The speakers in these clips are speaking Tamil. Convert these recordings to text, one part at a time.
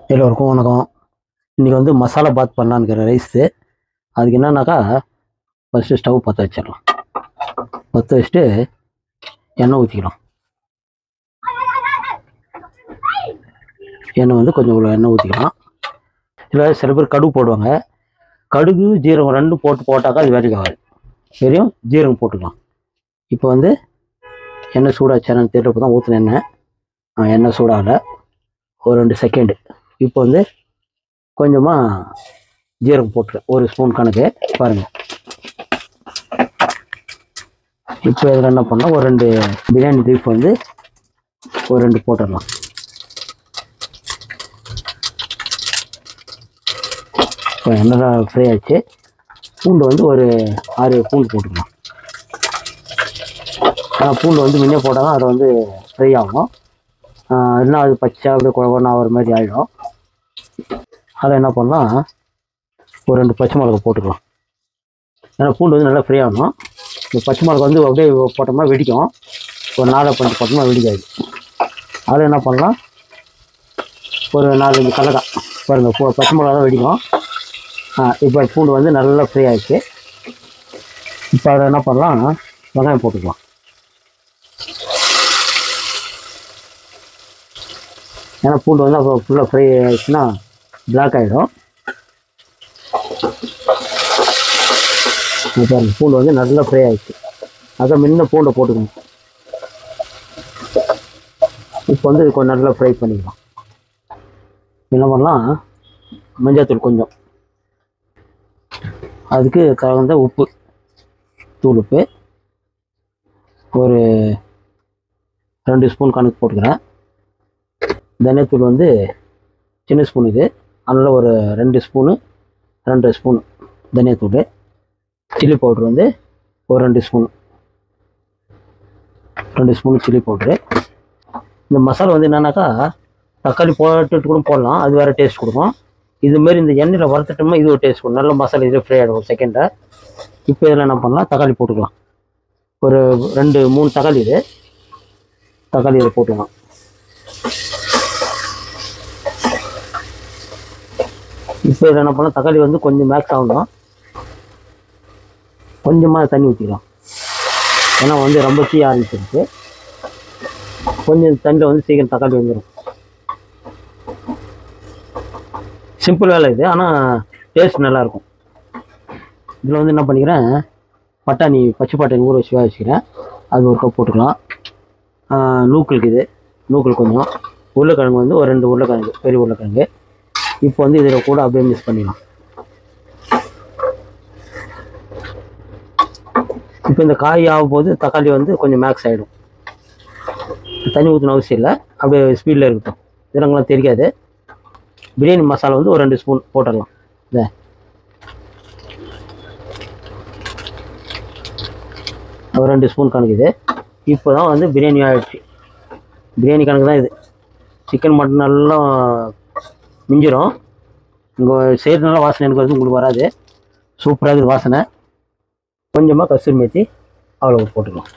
எல்லோருக்கும் வணக்கம் இன்றைக்கி வந்து மசாலா பாத் பண்ணலான்னுக்கிற ரைஸு அதுக்கு என்னன்னாக்கா ஃபஸ்ட்டு ஸ்டவ் பற்ற வச்சிடலாம் பற்ற வச்சுட்டு எண்ணெய் ஊற்றிக்கலாம் எண்ணெய் வந்து கொஞ்சம் இவ்வளோ எண்ணெய் ஊற்றிக்கலாம் இல்லை சில பேர் கடுகு போடுவாங்க கடுகு ஜீரகம் ரெண்டும் போட்டு போட்டாக்கா அது வேலைக்கு ஆகாது வெறும் ஜீரகம் போட்டுக்கலாம் இப்போ வந்து எண்ணெய் சூடாச்சு என்னன்னு தெரியல தான் ஊற்றின எண்ணெய் ஆ, எண்ணெய் சூடாகலை ஒரு ரெண்டு செகண்டு இப்போ வந்து கொஞ்சமாக ஜீரகம் போட்டுருவேன் ஒரு ஸ்பூன் கணக்கு பாருங்கள் இப்போ இதில் என்ன பண்ணலாம் ஒரு ரெண்டு பிரியாணி லீஃப் வந்து ஒரு ரெண்டு போட்டுடலாம் இப்போ எண்ணெய் ஃப்ரை ஆச்சு பூண்டு வந்து ஒரு ஆறு பூண்டு போட்டுக்கலாம் ஆனால் பூண்டு வந்து முன்னே போட்டால் தான் அது வந்து ஃப்ரை ஆகும் ஆஹ் இல்லைன்னா அது பச்சை அப்படியே குழம்புனா ஒரு மாதிரி ஆகிடும் அதை என்ன பண்ணலாம் ஒரு ரெண்டு பச்சை மிளகா போட்டுக்கலாம் ஏன்னா பூண்டு வந்து நல்லா ஃப்ரை ஆகணும் இந்த பச்சை மிளகா வந்து அப்படியே போட்டோம்னா வெடிக்கும் ஒரு நாலு பஞ்சு போட்டோம்னா வெடிக்காது அதில் என்ன பண்ணலாம் ஒரு நாலஞ்சு கடலக்காய் பாருங்கள் பூ பச்சை மிளகா தான் வெடிக்கும் ஆ இப்போ பூண்டு வந்து நல்லா ஃப்ரை ஆயிடுச்சு இப்போ அதை என்ன பண்ணலாம் வெங்காயம் போட்டுக்கலாம் ஏன்னா பூண்டு வந்து அப்புறம் ஃபுல்லாக ஃப்ரை ஆயிடுச்சுன்னா பிளாக் ஆகிடும் பாருங்க பூண்டு வந்து நல்லா ஃப்ரை ஆயிடுச்சு அதான் முன்ன பூண்டை போட்டுக்கணும் இப்போ வந்து இது கொஞ்சம் நல்லா ஃப்ரை பண்ணிக்கலாம் என்ன பண்ணலாம் மஞ்சள்தூள் கொஞ்சம் அதுக்கு தகுந்த உப்பு தூள் உப்பு ஒரு ரெண்டு ஸ்பூன் கணக்கு போட்டுக்கிறேன் தனியாத்தூள் வந்து சின்ன ஸ்பூன் இது அதில் ஒரு ரெண்டு ஸ்பூனு ரெண்டு ஸ்பூன் தனியாத்தூள் சில்லி பவுட்ரு வந்து ஒரு ரெண்டு ஸ்பூன் ரெண்டு ஸ்பூன் சில்லி பவுட்ரு இந்த மசாலா வந்து என்னன்னாக்கா தக்காளி போட்டுட்டு கூட போடலாம் அது வேறு டேஸ்ட் கொடுக்கும் இதுமாரி இந்த எண்ணெயில் வறுத்துட்டோம்னா இது ஒரு டேஸ்ட் கொடுக்கும் நல்ல மசாலா இதில் ஃப்ரை ஆகிடும் ஒரு செகண்டை இப்போ இதில் என்ன பண்ணலாம் தக்காளி போட்டுக்கலாம் ஒரு ரெண்டு மூணு தக்காளி இது தக்காளி இதில் போட்டுக்கலாம் இப்போ இதில் என்ன பண்ணலாம் தக்காளி வந்து கொஞ்சம் மேக்ஸ் ஆகணும் கொஞ்சமாக தண்ணி ஊற்றிக்கலாம் ஏன்னா வந்து ரொம்ப தீ ஆரம்பிச்சிருக்கு கொஞ்சம் தண்ணியில் வந்து சீக்கிரம் தக்காளி வந்துடும் சிம்பிள் வேலை இது ஆனால் டேஸ்ட் நல்லாயிருக்கும் இதில் வந்து என்ன பண்ணிக்கிறேன் பட்டாணி பச்சை பட்டாணி ஊற வச்சு வேக வச்சுக்கிறேன் அது ஒரு கப் போட்டுக்கலாம் ஆஹ் நூக்கலுக்கு இது நூக்கல் கொஞ்சம் உருளைக்கிழங்கு வந்து ஒரு ரெண்டு உருளைக்கிழங்கு பெரிய உருளைக்கிழங்கு இப்போ வந்து இதில் கூட அப்படியே மிக்ஸ் பண்ணிடலாம் இப்போ இந்த காய் ஆகும்போது தக்காளி வந்து கொஞ்சம் மேக்ஸ் ஆகிடும் தண்ணி ஊற்றணும் அவசியம் இல்லை அப்படியே ஸ்பீடில் இருக்கட்டும் இதெல்லாம் தெரியாது பிரியாணி மசாலா வந்து ஒரு ரெண்டு ஸ்பூன் போட்டுடலாம் இதை ஒரு ரெண்டு ஸ்பூன் கணக்குது இப்போ தான் வந்து பிரியாணி ஆகிடுச்சு பிரியாணி கணக்கு தான் இது சிக்கன் மட்டன் எல்லாம் மிஞ்சிரும் இங்கே செய்கிறதுனால வாசனை எனக்கு வந்து உங்களுக்கு வராது சூப்பராக இருக்குது வாசனை கொஞ்சமாக கசூரி மேத்தி அவ்வளோ போட்டுக்கலாம்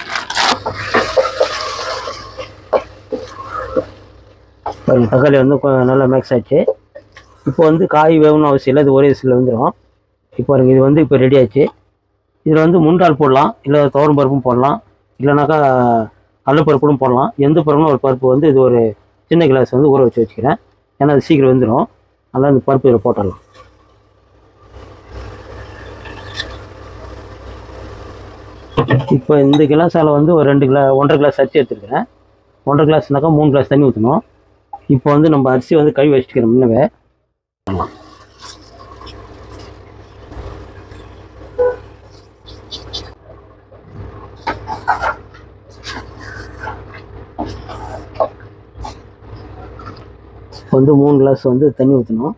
பாருங்க தக்காளி வந்து கொ- நல்லா மிக்ஸ் ஆச்சு இப்போ வந்து காய் வேகணும்னு அவசியம் இல்லை இது ஒரே விசில் வந்துடும் இப்போ பாருங்க இது வந்து இப்போ ரெடி ஆச்சு இதில் வந்து முண்டால் போடலாம் இல்லை துவரம் பருப்பும் போடலாம் இல்லைனாக்கா கடலப்பருப்பும் போடலாம் எந்த பருப்பும் ஒரு பருப்பு வந்து இது ஒரு சின்ன கிளாஸ் வந்து ஊற வச்சு வச்சுக்கிறேன் ஏன்னா அது சீக்கிரம் வந்துடும் அதனால் இந்த பருப்பு இதில் போட்டுடலாம் இப்போ இந்த கிளாஸால் வந்து ஒரு ரெண்டு கிலா ஒன்றரை கிளாஸ் அரிசி எடுத்துருக்கிறேன் ஒன்றரை கிளாஸ்னாக்கா மூணு கிளாஸ் தண்ணி ஊற்றணும் இப்போ வந்து நம்ம அரிசி வந்து கழுவி வச்சுக்கிறோம் முன்னவே இப்போ வந்து மூணு கிளாஸ் வந்து தண்ணி ஊற்றணும்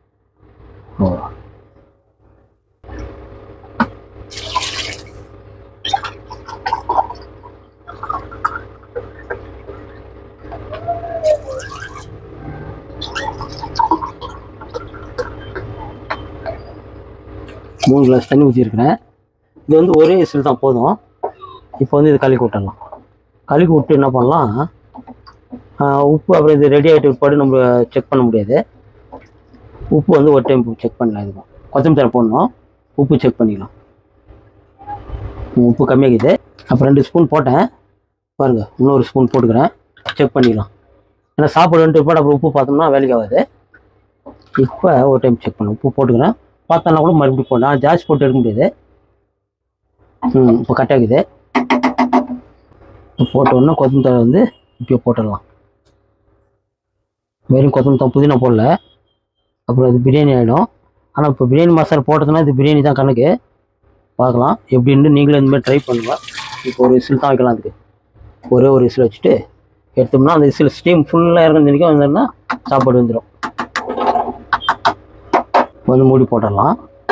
மூணு கிளாஸ் தண்ணி ஊற்றிருக்கிறேன் இது வந்து ஒரே விசில் தான் போதும் இப்போ வந்து இது கலக்கி விட்டுடலாம் கலக்கி விட்டு என்ன பண்ணலாம் ஆஹ் உப்பு அப்புறம் இது ரெடி ஆகிட்டு பிற்பாடு நம்ம செக் பண்ண முடியாது உப்பு வந்து ஒரு டைம் செக் பண்ணலாம் இதுக்கும் கொத்தமல்லி தழை போடணும் உப்பு செக் பண்ணிக்கலாம் ம், உப்பு கம்மியாகுது அப்புறம் ரெண்டு ஸ்பூன் போட்டேன் பாருங்க இன்னொரு ஸ்பூன் போட்டுக்கிறேன் செக் பண்ணிக்கலாம் ஏன்னா சாப்பாடு ரெண்டு பிற்பாடு அப்புறம் உப்பு பார்த்தோம்னா வேலைக்கு ஆகாது இப்போ ஒரு டைம் செக் பண்ணேன் உப்பு போட்டுக்கிறேன் பார்த்தோன்னா கூட மறுபடியும் போடலாம் ஆனால் ஜாஸ்தி போட்டு எடுக்க முடியாது ம் இப்போ கட் ஆகுது இப்போ போட்ட உடனே கொத்தமல்லி தழை வந்து இப்போ போட்டுடலாம் வெறும் கொத்தமல்லி தான் புதினா போடல அப்புறம் இது பிரியாணி ஆகிடும் ஆனால் இப்போ பிரியாணி மசாலா போட்டதுன்னா இது பிரியாணி தான் கணக்கு பார்க்கலாம் எப்படின்னு நீங்களும் இந்த மாதிரி ட்ரை பண்ணுங்க இப்போ ஒரு விசில் தான் வைக்கலாம் அதுக்கு ஒரே ஒரு விசில் வச்சுட்டு எடுத்தோம்னா அந்த விசில் ஸ்டீம் ஃபுல்லாக இறங்க நினைக்கும் வந்தோம்னா சாப்பாடு வந்துடும் வந்து மூடி போட்டுடலாம்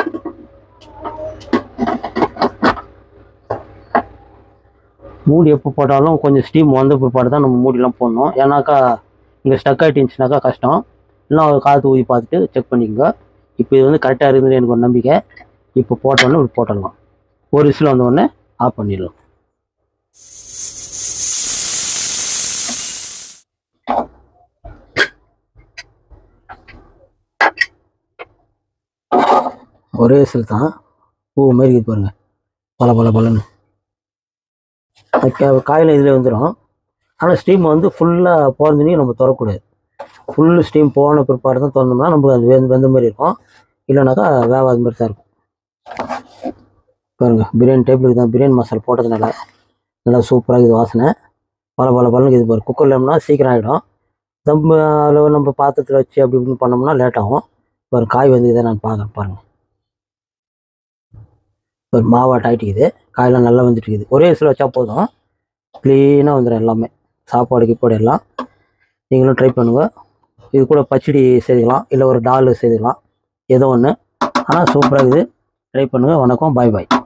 மூடி எப்போ போட்டாலும் கொஞ்சம் ஸ்டீம் வந்த பிற்பாடு தான் நம்ம மூடிலாம் போடணும் ஏன்னாக்கா இங்கே ஸ்டக் ஆகிட்டு இருந்துச்சுனாக்கா கஷ்டம் இல்லை காற்று ஊதி பார்த்துட்டு செக் பண்ணிக்கோங்க இப்போ இது வந்து கரெக்டாக இருக்குது எனக்கு ஒரு நம்பிக்கை இப்போ போட்டோன்னே இப்படி போட்டுடலாம் ஒரு விசில் வந்த உடனே ஆஃப் பண்ணிடலாம் ஒரே விசில் தான் பூ மாதிரி இருக்குது பாருங்க பல பல பலன்னு அது கா- காயில் இதில் வந்துடும் ஆனால் ஸ்டீம் வந்து ஃபுல்லாக போகிறதுனையும் நம்ம திறக்கூடாது ஃபுல்லு ஸ்டீம் போன பிற்பாடு தான் திறந்தோம்னா நமக்கு அது வெந்த வெந்த மாதிரி இருக்கும் இல்லைனாக்கா வேவாத மாதிரி தான் இருக்கும் பாருங்க பிரியாணி டைப்பில் தான் பிரியாணி மசாலா போட்டதுனால நல்லா சூப்பராக இது வாசனை பல பல பலனுக்கு இது பாரு குக்கர்லம்னா சீக்கிரம் ஆகிடும் தம் அதில் நம்ம பாத்திரத்தில் வச்சு அப்படி இப்படின்னு பண்ணோம்னா லேட் ஆகும் ஒரு காய் வந்து இதை நான் பார்க்குறேன் பாருங்கள் ஒரு மாவாட்ட ஆகிட்டுக்குது காயெல்லாம் நல்லா வந்துட்டு இருக்குது ஒரே விசில் வச்சா போதும் க்ளீனாக வந்துடும் எல்லாமே சாப்பாடு கீப்பாடு எல்லாம் நீங்களும் ட்ரை பண்ணுங்கள் இது கூட பச்சடி செய்துக்கலாம் இல்லை ஒரு டால் செய்துக்கலாம் ஏதோ ஒன்று ஆனால் சூப்பராக இருக்குது ட்ரை பண்ணுங்கள் வணக்கம் பாய் பாய்